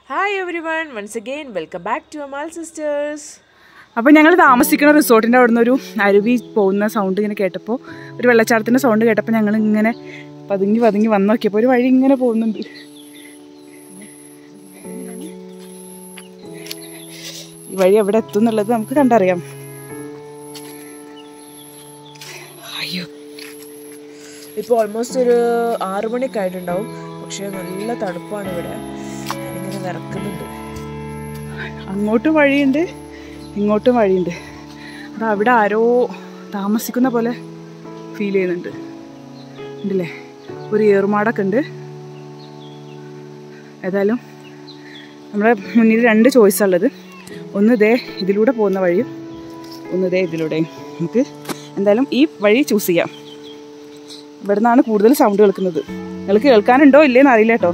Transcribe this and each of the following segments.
Hi everyone, once again, welcome back to Amal Sisters. അപ്പോൾ ഞങ്ങൾ താമസിക്കുന്ന റിസോർട്ടിൻ്റെ അവിടെ നിന്ന് ഒരു അരുവി പോകുന്ന സൗണ്ട് ഇങ്ങനെ കേട്ടപ്പോൾ ഒരു വെള്ളച്ചാട്ടത്തിൻ്റെ സൗണ്ട് കേട്ടപ്പോൾ ഞങ്ങൾ ഇങ്ങനെ പതുങ്ങി പതുങ്ങി വന്ന് നോക്കിയപ്പോൾ ഒരു വഴി ഇങ്ങനെ പോകുന്നുണ്ട് ഈ വഴി എവിടെ എത്തും എന്നുള്ളത് നമുക്ക് കണ്ടറിയാം അയ്യോ ഇപ്പോൾ ഓൾമോസ്റ്റ് ഒരു ആറു മണിയൊക്കെ ആയിട്ടുണ്ടാവും പക്ഷേ നല്ല തണുപ്പാണ് ഇവിടെ ഞാനിങ്ങനെ വിറക്കുന്നുണ്ട് അങ്ങോട്ടും വഴിയുണ്ട് ഇങ്ങോട്ടും വഴിയുണ്ട് അത് അവിടെ ആരോ താമസിക്കുന്ന പോലെ ഫീൽ ചെയ്യുന്നുണ്ട് ഉണ്ടല്ലേ ഒരു ഏറുമാടൊക്കെ ഉണ്ട് ഏതായാലും നമ്മുടെ മുന്നിൽ രണ്ട് ചോയ്സാണ് ഉള്ളത് ഒന്ന് ഇതേ ഇതിലൂടെ പോകുന്ന വഴിയും ഒന്ന് ഇതേ ഇതിലൂടെയും നമുക്ക് എന്തായാലും ഈ വഴി ചൂസ് ചെയ്യാം ഇവിടെ നിന്നാണ് കൂടുതൽ സൗണ്ട് കേൾക്കുന്നത് നിങ്ങൾക്ക് കേൾക്കാനുണ്ടോ ഇല്ലേന്ന് അറിയില്ല കേട്ടോ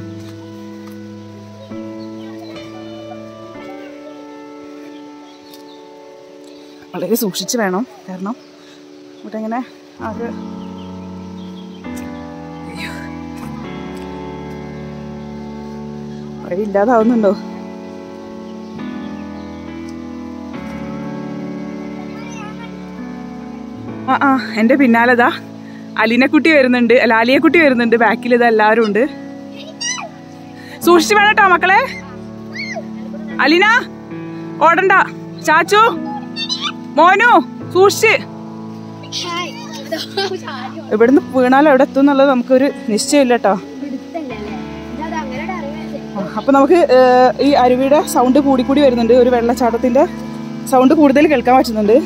വളരെ സൂക്ഷിച്ച് വേണം കാരണം ഇവിടെ ഇങ്ങനെ അത് അയ്യോ. വഴി ഇല്ലാതാവുന്നുണ്ടോ ആ ആ എൻ്റെ പിന്നാലെതാ അലീനക്കുട്ടി വരുന്നുണ്ട് അല്ല ആലിയക്കുട്ടി വരുന്നുണ്ട് ബാക്കിൽ ഇതാ എല്ലാവരും ഉണ്ട് സൂക്ഷിച്ച് വേണം കേട്ടോ മക്കളെ അലീന ഓടണ്ട ചാച്ചു മോനു സൂക്ഷിച്ച് ഇവിടുന്ന് വീണാൽ എവിടെ എത്തും എന്നുള്ളത് നമുക്കൊരു നിശ്ചയമില്ല കേട്ടോ അപ്പൊ നമുക്ക് ഏഹ്, ഈ അരുവിയുടെ സൗണ്ട് കൂടി കൂടി വരുന്നുണ്ട് ഒരു വെള്ളച്ചാട്ടത്തിന്റെ സൗണ്ട് കൂടുതൽ കേൾക്കാൻ പറ്റുന്നുണ്ട്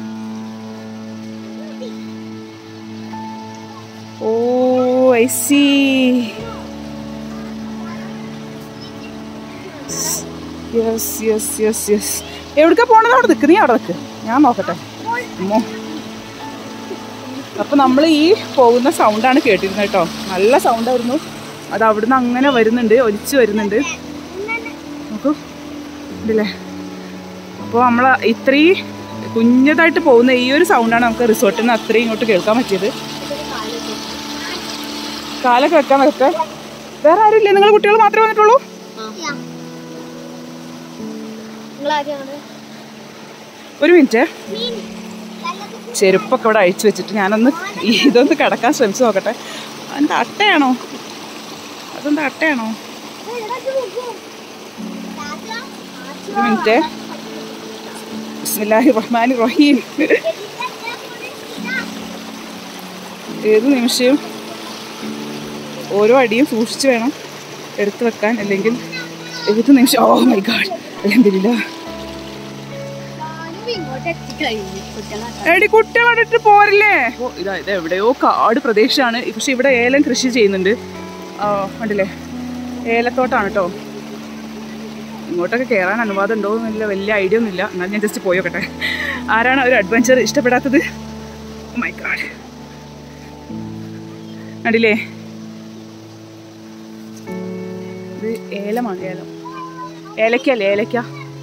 oh I see yes yes yes yes എവിടേക്കാ പോണത് അവിടെ നിൽക്ക് നീ അവിടെ നിൽക്ക് ഞാൻ നോക്കട്ടെ അമ്മോ അപ്പൊ നമ്മൾ ഈ പോകുന്ന സൗണ്ടാണ് കേട്ടിരുന്നത് കേട്ടോ നല്ല സൗണ്ടായിരുന്നു അത് അവിടുന്ന് അങ്ങനെ വരുന്നുണ്ട് ഒലിച്ചു വരുന്നുണ്ട് നോക്കൂ ഉണ്ടല്ലേ അപ്പോൾ നമ്മൾ ഇത്രയും കുഞ്ഞതായിട്ട് പോകുന്ന ഈ ഒരു സൗണ്ടാണ് നമുക്ക് റിസോർട്ടിൽ നിന്ന് അത്രയും ഇങ്ങോട്ട് കേൾക്കാൻ പറ്റിയത് കാലൊക്കെ വെക്കാൻ വരട്ടെ വേറെ ആരും ഇല്ലേ നിങ്ങൾ കുട്ടികൾ മാത്രമേ വന്നിട്ടുള്ളൂ ഒരു മിനിറ്റ് ചെരുപ്പൊക്കെ ഇവിടെ അഴിച്ചു വെച്ചിട്ട് ഞാനൊന്ന് ഈ ഇതൊന്ന് കിടക്കാൻ ശ്രമിച്ചു നോക്കട്ടെ എന്താ അട്ടയാണോ അതെന്താ അട്ടയാണോ ഒരു മിനിറ്റ് ബിസ്മില്ലാഹി റഹ്മാൻ റഹീം ഏത് നിമിഷവും ഓരോ അടിയും സൂക്ഷിച്ചു വേണം എടുത്തു വെക്കാൻ അല്ലെങ്കിൽ ഏത് നിമിഷം ഓ മൈ ഗാഡ് അലഹമില്ല എടി കുട്ടികളെ ഇട്ട് പോരില്ലേ ഓ ഇതാ ഇത് എവിടെയോ കാട് പ്രദേശമാണ് പക്ഷെ ഇവിടെ ഏലം കൃഷി ചെയ്യുന്നുണ്ട് ആ കണ്ടില്ലേ ഏലത്തോട്ടാണ് കേട്ടോ ഇങ്ങോട്ടൊക്കെ കയറാൻ അനുവാദം ഉണ്ടോ എന്നില്ല വലിയ ഐഡിയ ഒന്നുമില്ല എന്നാൽ ഞാൻ ജസ്റ്റ് പോയോക്കട്ടെ ആരാണ് ഒരു അഡ്വഞ്ചർ ഇഷ്ടപ്പെടാത്തത് മൈ ഗാഡ് കണ്ടില്ലേ ഇത് ഏലമാണ് ഏലം ഏലക്ക അല്ലേ ഏലക്ക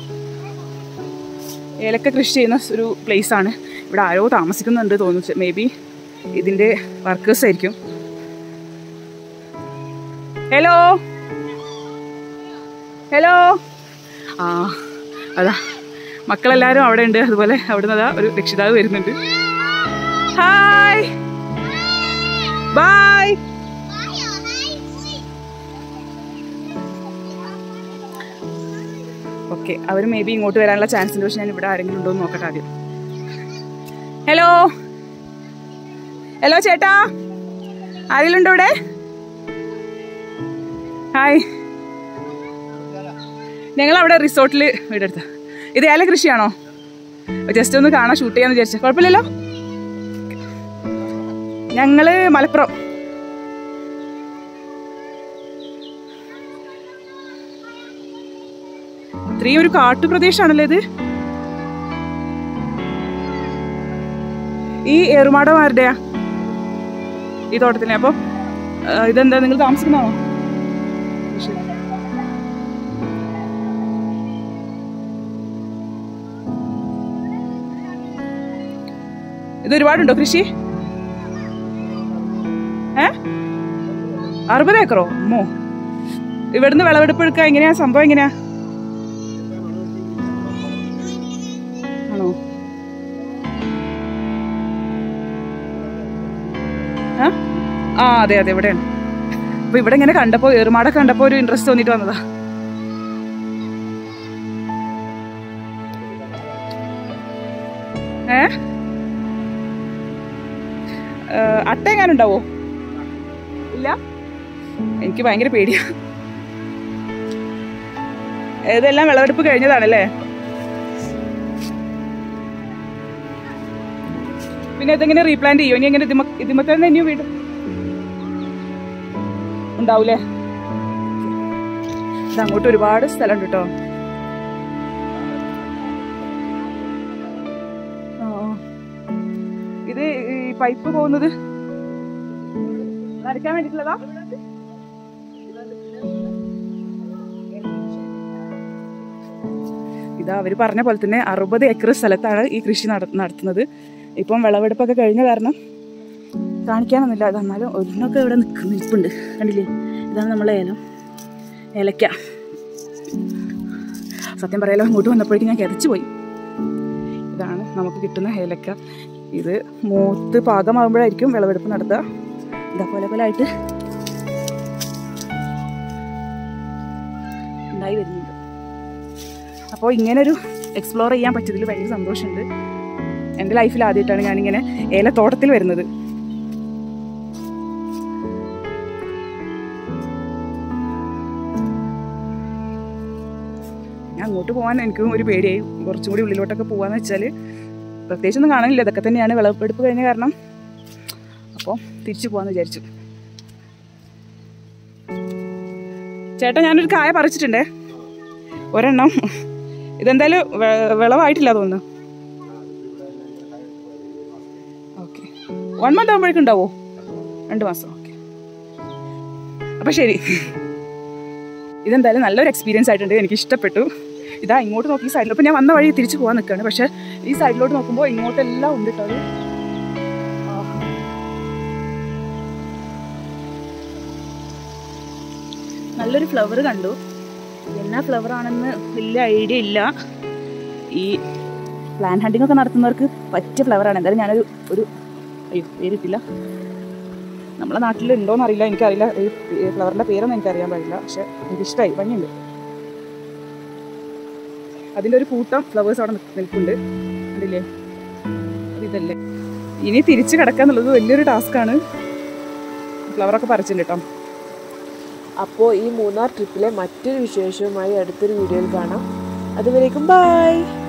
ഏലക്ക കൃഷി ചെയ്യുന്ന ഒരു place ആണ് ഇവിടെ ആരോ താമസിക്കുന്നുണ്ട് തോന്നുന്നു മേ ബി ഇതിൻ്റെ വർക്കേഴ്സ് ആയിരിക്കും ഹലോ ഹലോ ആ അതാ മക്കളെല്ലാവരും അവിടെ ഉണ്ട് അതുപോലെ അവിടെ നിന്ന് അതാ ഒരു രക്ഷിതാവ് വരുന്നുണ്ട് ഹായ് ബായ് ഓക്കെ അവർ മേ ബി ഇങ്ങോട്ട് വരാനുള്ള ചാൻസ് ഉണ്ട് പക്ഷെ ഞാൻ ഇവിടെ ആരെങ്കിലും ഉണ്ടോ എന്ന് നോക്കട്ടെ ആദ്യം ഹലോ ഹലോ ചേട്ടാ ആരെങ്കിലും ഉണ്ടോ ഇവിടെ ഹായ് ഞങ്ങൾ അവിടെ റിസോർട്ടിൽ വീടെടുത്ത ഇത് ഏല കൃഷിയാണോ ജസ്റ്റ് ഒന്ന് കാണാൻ ഷൂട്ട് ചെയ്യാന്ന് വിചാരിച്ചു കുഴപ്പമില്ലല്ലോ ഞങ്ങള് മലപ്പുറം ഇത്രയും ഒരു കാട്ടുപ്രദേശമാണല്ലേ ഇത് ഈ ഏറുമാടം ആരുടെയാ ഈ തോട്ടത്തിലെ അപ്പൊ ആ, ഇതെന്താ നിങ്ങൾ താമസിക്കുന്നതാണോ ശരി. ഇത് ഒരുപാടുണ്ടോ കൃഷി ഏ അറുപത് ഏക്കറോ അമ്മോ ഇവിടുന്ന് വിളവെടുപ്പ് എടുക്കുക എങ്ങനെയാ സംഭവം എങ്ങനെയാ ആണോ ആ? ആ അതെ അതെ ഇവിടെയാണ് അപ്പൊ ഇവിടെ ഇങ്ങനെ കണ്ടപ്പോ ഏറുമാടൊക്കെ കണ്ടപ്പോ ഒരു ഇൻട്രസ്റ്റ് തോന്നിട്ട് വന്നതാ ഏ ഏ, അട്ട എങ്ങാനും ഉണ്ടാവോ ഇല്ല എനിക്ക് ഭയങ്കര പേടിയാ ഇതെല്ലാം വിളവെടുപ്പ് കഴിഞ്ഞതാണല്ലേ പിന്നെ ഇതെങ്ങനെ റീപ്ലാന്റ് ചെയ്യും ഇനി എങ്ങനെ ഇതിമ ഇതിമ തന്നെ ഇനിയും വീട് ഉണ്ടാവൂലേ ഇത് അങ്ങോട്ട് ഒരുപാട് സ്ഥലമുണ്ട് കേട്ടോ ആ, ആ. ഇത് ഈ പൈപ്പ് പോകുന്നത് നനയ്ക്കാൻ വേണ്ടിട്ടുള്ളതാ ഇതാ അവർ പറഞ്ഞ പോലെ തന്നെ അറുപത് ഏക്കർ സ്ഥലത്താണ് ഈ കൃഷി നട- നടത്തുന്നത് ഇപ്പം വിളവെടുപ്പൊക്കെ കഴിഞ്ഞ കാരണം കാണിക്കാനൊന്നുമില്ല അത് എന്നാലും ഒരെണ്ണമൊക്കെ ഇവിടെ നിൽക്കുന്ന നിൽപ്പുണ്ട് കണ്ടില്ലേ ഇതാണ് നമ്മളെ ഏലം ഏലക്ക സത്യം പറയാലോ അങ്ങോട്ട് വന്നപ്പോഴേക്കും ഞാൻ കിതച്ചു പോയി ഇതാണ് നമുക്ക് കിട്ടുന്ന ഏലക്ക ഇത് മൂത്ത് പാകമാകുമ്പോഴായിരിക്കും വിളവെടുപ്പ് നടത്തുക ഇതാ പോലെ പോലെ ആയിട്ട് ഉണ്ടായി വരുന്നുണ്ട് അപ്പോൾ ഇങ്ങനൊരു എക്സ്പ്ലോർ ചെയ്യാൻ പറ്റിയതിൽ ഭയങ്കര സന്തോഷമുണ്ട് എൻ്റെ ലൈഫിൽ ആദ്യമായിട്ടാണ് ഞാനിങ്ങനെ ഏലത്തോട്ടത്തിൽ വരുന്നത് ഞാൻ അങ്ങോട്ട് പോകാൻ എനിക്കും ഒരു പേടിയായി കുറച്ചും കൂടി ഉള്ളിലോട്ടൊക്കെ പോകാന്ന് വെച്ചാൽ പ്രത്യേകിച്ചൊന്നും കാണാനില്ല ഇതൊക്കെ തന്നെയാണ് വിളവെടുപ്പ് കഴിഞ്ഞ കാരണം അപ്പോൾ തിരിച്ചു പോകാമെന്ന് വിചാരിച്ചു ചേട്ടാ ഞാനൊരു കായ പറിച്ചിട്ടുണ്ടേ ഒരെണ്ണം ഇതെന്തായാലും വെ- വിളവായിട്ടില്ല തോന്നുന്നു ഓക്കെ വൺ മന്ത് ആകുമ്പോഴേക്കും ഉണ്ടാവോ രണ്ട് മാസം ഓക്കെ അപ്പം ശരി ഇതെന്തായാലും നല്ലൊരു എക്സ്പീരിയൻസ് ആയിട്ടുണ്ട് എനിക്ക് ഇഷ്ടപ്പെട്ടു ഇതാ ഇങ്ങോട്ട് നോക്കി ഈ സൈഡിൽ ഇപ്പം ഞാൻ വന്ന വഴി തിരിച്ചു പോകാൻ നിൽക്കുകയാണ് പക്ഷേ ഈ സൈഡിലോട്ട് നോക്കുമ്പോൾ ഇങ്ങോട്ടെല്ലാം ഉണ്ട് കേട്ടോ അത് ആ. നല്ലൊരു ഫ്ലവർ കണ്ടു എന്നാ ഫ്ലവർ ആണെന്ന് വലിയ ഐഡിയ ഇല്ല ഈ പ്ലാൻ ഹണ്ടിങ് ഒക്കെ നടത്തുന്നവർക്ക് പറ്റിയ ഫ്ലവറാണ് എന്തായാലും ഞാനൊരു ഒരു അയ്യോ പേരിട്ടില്ല നമ്മളെ നാട്ടിൽ ഉണ്ടോയെന്ന് അറിയില്ല എനിക്കറിയില്ല ഈ ഫ്ലവറിൻ്റെ പേരൊന്നും എനിക്കറിയാൻ പാടില്ല പക്ഷെ എനിക്കിഷ്ടമായി ഭംഗിയുണ്ട് അതിൻ്റെ ഒരു കൂട്ടം ഫ്ലവേഴ്സ് അവിടെ നിൽക്ക് നിൽക്കുന്നുണ്ട് കണ്ടില്ലേ അത് ഇതല്ലേ ഇനി തിരിച്ച് കിടക്കുക എന്നുള്ളത് വലിയൊരു ടാസ്ക്കാണ് ഫ്ലവറൊക്കെ പറിച്ചിട്ടുണ്ട് കേട്ടോ അപ്പോൾ ഈ മൂന്നാർ ട്രിപ്പിലെ മറ്റൊരു വിശേഷവുമായി അടുത്തൊരു വീഡിയോയിൽ കാണാം അതുവരേക്കും ബായ്